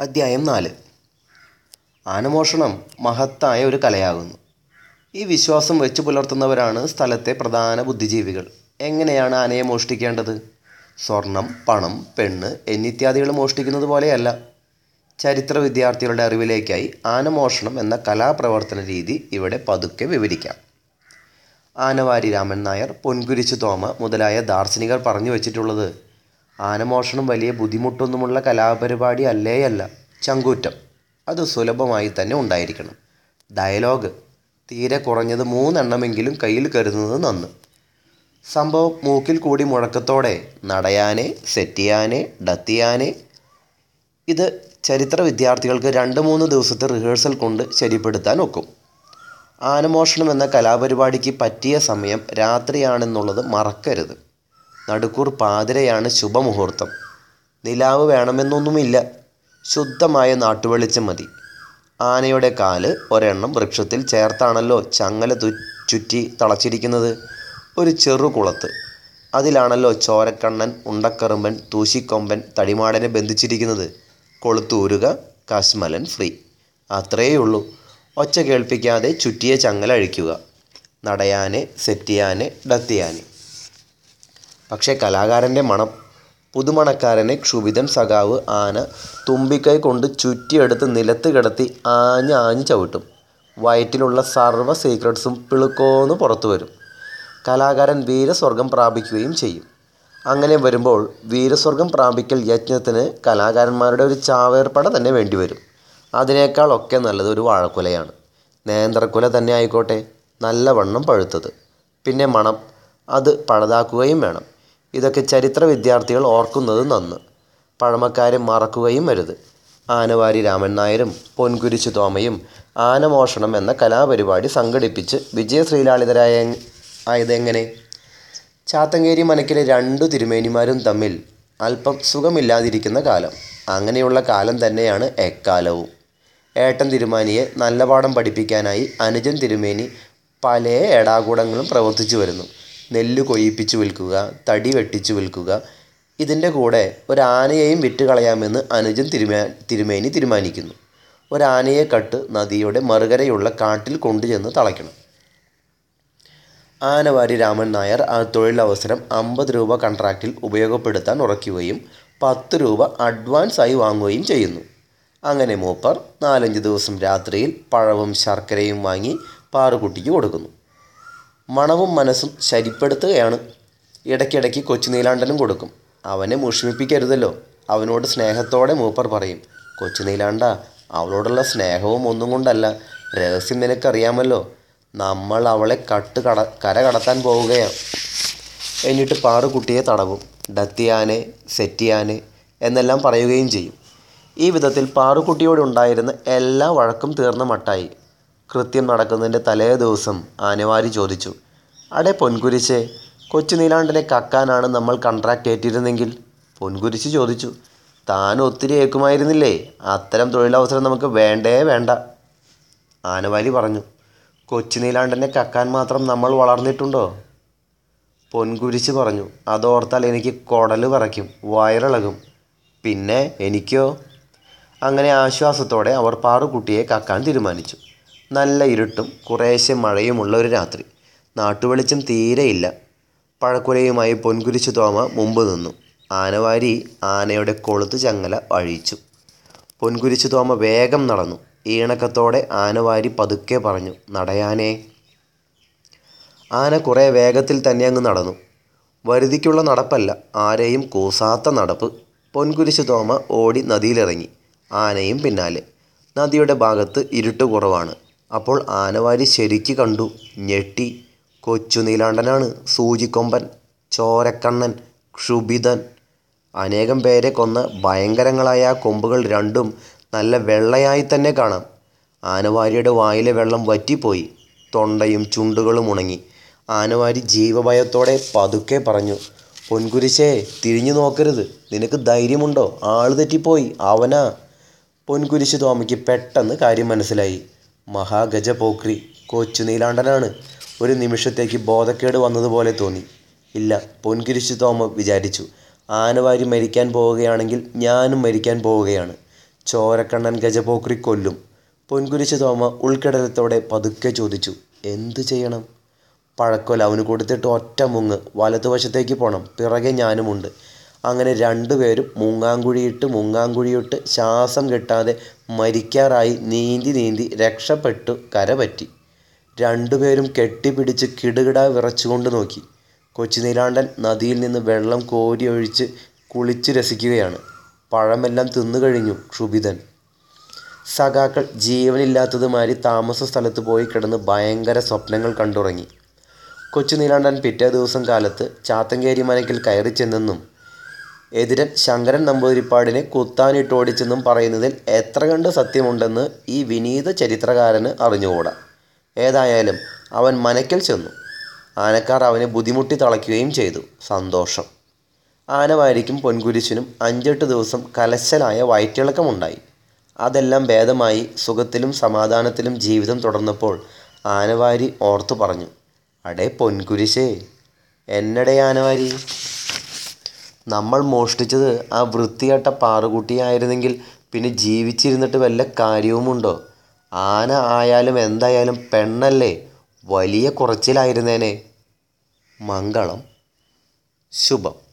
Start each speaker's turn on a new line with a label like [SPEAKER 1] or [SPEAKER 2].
[SPEAKER 1] അദ്ധ്യായം നാല് ആനമോഷണം മഹത്തായ ഒരു കലയാകുന്നു ഈ വിശ്വാസം വെച്ചു പുലർത്തുന്നവരാണ് സ്ഥലത്തെ പ്രധാന ബുദ്ധിജീവികൾ എങ്ങനെയാണ് ആനയെ മോഷ്ടിക്കേണ്ടത് സ്വർണം പണം പെണ്ണ് എന്നിത്യാദികൾ മോഷ്ടിക്കുന്നത് പോലെയല്ല ചരിത്ര വിദ്യാർത്ഥികളുടെ അറിവിലേക്കായി ആനമോഷണം എന്ന കലാപ്രവർത്തന രീതി ഇവിടെ പതുക്കെ വിവരിക്കാം ആനവാരി രാമൻ നായർ പൊൻകുരിശു തോമ മുതലായ ദാർശനികർ പറഞ്ഞു വച്ചിട്ടുള്ളത് ആനമോഷണം വലിയ ബുദ്ധിമുട്ടൊന്നുമുള്ള കലാപരിപാടി അല്ലേയല്ല ചങ്കൂറ്റം അത് സുലഭമായി തന്നെ ഉണ്ടായിരിക്കണം ഡയലോഗ് തീരെ കുറഞ്ഞത് മൂന്നെണ്ണമെങ്കിലും കയ്യിൽ കരുതുന്നത് നന്ന് സംഭവം മൂക്കിൽ കൂടി മുഴക്കത്തോടെ നടയാനെ സെറ്റിയാനെ ഡത്തിയാനെ ഇത് ചരിത്ര വിദ്യാർത്ഥികൾക്ക് രണ്ട് മൂന്ന് ദിവസത്തെ റിഹേഴ്സൽ കൊണ്ട് ശരിപ്പെടുത്താൻ ഒക്കും ആനമോഷണം എന്ന കലാപരിപാടിക്ക് പറ്റിയ സമയം രാത്രിയാണെന്നുള്ളത് മറക്കരുത് നടുക്കൂർ പാതിരയാണ് ശുഭമുഹൂർത്തം നിലാവ് വേണമെന്നൊന്നുമില്ല ശുദ്ധമായ നാട്ടുവെളിച്ചം മതി ആനയുടെ കാല് ഒരെണ്ണം വൃക്ഷത്തിൽ ചേർത്താണല്ലോ ചങ്ങല തു ചുറ്റി തളച്ചിരിക്കുന്നത് ഒരു ചെറു കുളത്ത് അതിലാണല്ലോ ചോരക്കണ്ണൻ ഉണ്ടക്കറുമ്പൻ തൂശിക്കൊമ്പൻ തടിമാടനെ ബന്ധിച്ചിരിക്കുന്നത് കൊളുത്തൂരുക കശ്മലൻ ഫ്രീ അത്രയേ ഉള്ളൂ ഒച്ച കേൾപ്പിക്കാതെ ചുറ്റിയ ചങ്ങല അഴിക്കുക നടയാനെ സെറ്റിയാനെ ഡത്തിയാനെ പക്ഷേ കലാകാരൻ്റെ മണം പുതുമണക്കാരനെ ക്ഷുഭിതൻ സഖാവ് ആന തുമ്പിക്കൈ കൊണ്ട് ചുറ്റിയെടുത്ത് നിലത്ത് കിടത്തി ആഞ്ഞ് ആഞ്ഞ് ചവിട്ടും വയറ്റിലുള്ള സർവ്വ സീക്രട്സും പിളുക്കോന്ന് പുറത്തു വരും കലാകാരൻ വീരസ്വർഗം പ്രാപിക്കുകയും ചെയ്യും അങ്ങനെ വരുമ്പോൾ വീരസ്വർഗം പ്രാപിക്കൽ യജ്ഞത്തിന് കലാകാരന്മാരുടെ ഒരു ചാവേർപ്പട തന്നെ വേണ്ടിവരും അതിനേക്കാൾ ഒക്കെ നല്ലത് ഒരു വാഴക്കുലയാണ് നേന്ത്രക്കുല തന്നെ ആയിക്കോട്ടെ നല്ലവണ്ണം പഴുത്തത് പിന്നെ മണം അത് പഴുതാക്കുകയും വേണം ഇതൊക്കെ ചരിത്ര വിദ്യാർത്ഥികൾ ഓർക്കുന്നത് നന്ന് പഴമക്കാരെ മറക്കുകയും അരുത് ആനവാരി രാമൻ നായരും പൊൻകുരിശു തോമയും ആനമോഷണം എന്ന കലാപരിപാടി സംഘടിപ്പിച്ച് വിജയശ്രീലാളിതരായ ആയതെങ്ങനെ ചാത്തങ്കേരി മനക്കിലെ രണ്ടു തിരുമേനിമാരും തമ്മിൽ അല്പം സുഖമില്ലാതിരിക്കുന്ന കാലം അങ്ങനെയുള്ള കാലം തന്നെയാണ് എക്കാലവും ഏട്ടൻ തിരുമാനിയെ നല്ല പാഠം പഠിപ്പിക്കാനായി അനുജൻ തിരുമേനി പല ഏടാകൂടങ്ങളും പ്രവർത്തിച്ചു വരുന്നു നെല്ല് കൊയ്യിപ്പിച്ചു വിൽക്കുക തടി വെട്ടിച്ചു വിൽക്കുക ഇതിൻ്റെ കൂടെ ഒരാനയെയും വിറ്റ് കളയാമെന്ന് അനുജൻ തിരുമേ തിരുമേനി തീരുമാനിക്കുന്നു ഒരാനയെ കട്ട് നദിയുടെ മറുകരയുള്ള കാട്ടിൽ കൊണ്ടുചെന്ന് തളയ്ക്കണം ആനവാരി രാമൻ നായർ ആ തൊഴിലവസരം അമ്പത് രൂപ കൺട്രാക്റ്റിൽ ഉപയോഗപ്പെടുത്താൻ ഉറയ്ക്കുകയും പത്ത് രൂപ അഡ്വാൻസ് ആയി വാങ്ങുകയും ചെയ്യുന്നു അങ്ങനെ മൂപ്പർ നാലഞ്ച് ദിവസം രാത്രിയിൽ പഴവും ശർക്കരയും വാങ്ങി പാറുകുട്ടിക്ക് കൊടുക്കുന്നു മണവും മനസ്സും ശരിപ്പെടുത്തുകയാണ് ഇടയ്ക്കിടയ്ക്ക് കൊച്ചു നീലാണ്ടനും കൊടുക്കും അവനെ മുഷിമിപ്പിക്കരുതല്ലോ അവനോട് സ്നേഹത്തോടെ മൂപ്പർ പറയും കൊച്ചു നീലാണ്ട അവളോടുള്ള സ്നേഹവും ഒന്നും കൊണ്ടല്ല രഹസ്യം നിനക്കറിയാമല്ലോ നമ്മൾ അവളെ കട്ട് കട കര കടത്താൻ പോവുകയാണ് എന്നിട്ട് പാറുകുട്ടിയെ തടവും ഡത്തിയാനെ സെറ്റിയാനെ എന്നെല്ലാം പറയുകയും ചെയ്യും ഈ വിധത്തിൽ പാറുകുട്ടിയോടുണ്ടായിരുന്ന എല്ലാ വഴക്കും തീർന്ന മട്ടായി കൃത്യം നടക്കുന്നതിൻ്റെ തലേ ദിവസം ആനവാരി ചോദിച്ചു അടെ പൊൻകുരിശേ കൊച്ചു നീലാണ്ടിനെ കക്കാനാണ് നമ്മൾ കൺട്രാക്റ്റ് ഏറ്റിരുന്നെങ്കിൽ പൊൻകുരിശ് ചോദിച്ചു താൻ ഒത്തിരി ഏക്കുമായിരുന്നില്ലേ അത്തരം തൊഴിലവസരം നമുക്ക് വേണ്ടേ വേണ്ട ആനവാലി പറഞ്ഞു കൊച്ചു നീലാണ്ടനെ കക്കാൻ മാത്രം നമ്മൾ വളർന്നിട്ടുണ്ടോ പൊൻകുരിശ് പറഞ്ഞു അതോർത്താൽ എനിക്ക് കുടല് പറയ്ക്കും വയറിളകും പിന്നെ എനിക്കോ അങ്ങനെ ആശ്വാസത്തോടെ അവർ പാറുകുട്ടിയെ കക്കാൻ തീരുമാനിച്ചു നല്ല ഇരുട്ടും കുറേശ്ശെ മഴയുമുള്ള ഒരു രാത്രി നാട്ടുവെളിച്ചം തീരെയില്ല പഴക്കുലയുമായി പൊൻകുരിശു തോമ മുമ്പ് നിന്നു ആനവാരി ആനയുടെ കൊളുത്ത് ചങ്ങല അഴിച്ചു പൊൻകുരിശു തോമ വേഗം നടന്നു ഈണക്കത്തോടെ ആനവാരി പതുക്കെ പറഞ്ഞു നടയാനേ ആന കുറേ വേഗത്തിൽ തന്നെ അങ്ങ് നടന്നു വരുതിക്കുള്ള നടപ്പല്ല ആരെയും കൂസാത്ത നടപ്പ് പൊൻകുരിശു തോമ ഓടി നദിയിലിറങ്ങി ആനയും പിന്നാലെ നദിയുടെ ഭാഗത്ത് ഇരുട്ട് കുറവാണ് അപ്പോൾ ആനവാരി ശരിക്ക് കണ്ടു ഞെട്ടി കൊച്ചു നീലാണ്ടനാണ് സൂചിക്കൊമ്പൻ ചോരക്കണ്ണൻ ക്ഷുഭിതൻ അനേകം പേരെ കൊന്ന ഭയങ്കരങ്ങളായ ആ കൊമ്പുകൾ രണ്ടും നല്ല വെള്ളയായി തന്നെ കാണാം ആനവാരിയുടെ വായിലെ വെള്ളം വറ്റിപ്പോയി തൊണ്ടയും ചുണ്ടുകളും ഉണങ്ങി ആനവാരി ജീവഭയത്തോടെ പതുക്കെ പറഞ്ഞു പൊൻകുരിശേ തിരിഞ്ഞു നോക്കരുത് നിനക്ക് ധൈര്യമുണ്ടോ ആള് തെറ്റിപ്പോയി അവനാ പൊൻകുരിശ് തോമയ്ക്ക് പെട്ടെന്ന് കാര്യം മനസ്സിലായി മഹാഗജ പോക്രി കൊച്ചു നീലാണ്ടനാണ് ഒരു നിമിഷത്തേക്ക് ബോധക്കേട് വന്നതുപോലെ തോന്നി ഇല്ല പൊൻകുരിശ് തോമ വിചാരിച്ചു ആനവാരി മരിക്കാൻ പോവുകയാണെങ്കിൽ ഞാനും മരിക്കാൻ പോവുകയാണ് ചോരക്കണ്ണൻ ഗജപോക്രി കൊല്ലും പൊൻകുരിശ് തോമ ഉൾക്കിടലത്തോടെ പതുക്കെ ചോദിച്ചു എന്തു ചെയ്യണം പഴക്കൊല അവന് കൊടുത്തിട്ട് ഒറ്റ മുങ്ങ് വലതുവശത്തേക്ക് പോകണം പിറകെ ഞാനുമുണ്ട് അങ്ങനെ രണ്ടുപേരും മുങ്ങാങ്കുഴിയിട്ട് മുങ്ങാങ്കുഴിയിട്ട് ശ്വാസം കിട്ടാതെ മരിക്കാറായി നീന്തി നീന്തി രക്ഷപ്പെട്ടു കരപറ്റി രണ്ടുപേരും കെട്ടിപ്പിടിച്ച് കിടുകിട വിറച്ചുകൊണ്ട് നോക്കി കൊച്ചുനീലാണ്ടൻ നദിയിൽ നിന്ന് വെള്ളം കോരിയൊഴിച്ച് കുളിച്ച് രസിക്കുകയാണ് പഴമെല്ലാം തിന്നു കഴിഞ്ഞു ക്ഷുഭിതൻ സഖാക്കൾ ജീവനില്ലാത്തതുമാതിരി താമസ സ്ഥലത്ത് പോയി കിടന്ന് ഭയങ്കര സ്വപ്നങ്ങൾ കണ്ടുറങ്ങി കൊച്ചുനീലാണ്ടൻ പിറ്റേ ദിവസം കാലത്ത് ചാത്തങ്കേരി മനയ്ക്കൽ കയറി ചെന്നെന്നും എതിരൻ ശങ്കരൻ നമ്പൂതിരിപ്പാടിനെ കുത്താനിട്ടോടിച്ചെന്നും പറയുന്നതിൽ എത്ര കണ്ട് സത്യമുണ്ടെന്ന് ഈ വിനീത ചരിത്രകാരന് അറിഞ്ഞുകൂടാ ഏതായാലും അവൻ മനയ്ക്കൽ ചെന്നു ആനക്കാർ അവനെ ബുദ്ധിമുട്ടി തളയ്ക്കുകയും ചെയ്തു സന്തോഷം ആനവാരിക്കും പൊൻകുരിശിനും അഞ്ചെട്ട് ദിവസം കലശലായ വയറ്റിളക്കമുണ്ടായി അതെല്ലാം ഭേദമായി സുഖത്തിലും സമാധാനത്തിലും ജീവിതം തുടർന്നപ്പോൾ ആനവാരി ഓർത്തു പറഞ്ഞു അടേ പൊൻകുരിശേ എന്നടേ ആനവാരി നമ്മൾ മോഷ്ടിച്ചത് ആ വൃത്തികെട്ട പാറുകുട്ടിയായിരുന്നെങ്കിൽ പിന്നെ ജീവിച്ചിരുന്നിട്ട് വല്ല കാര്യവുമുണ്ടോ ആന ആയാലും എന്തായാലും പെണ്ണല്ലേ വലിയ കുറച്ചിലായിരുന്നേനെ മംഗളം ശുഭം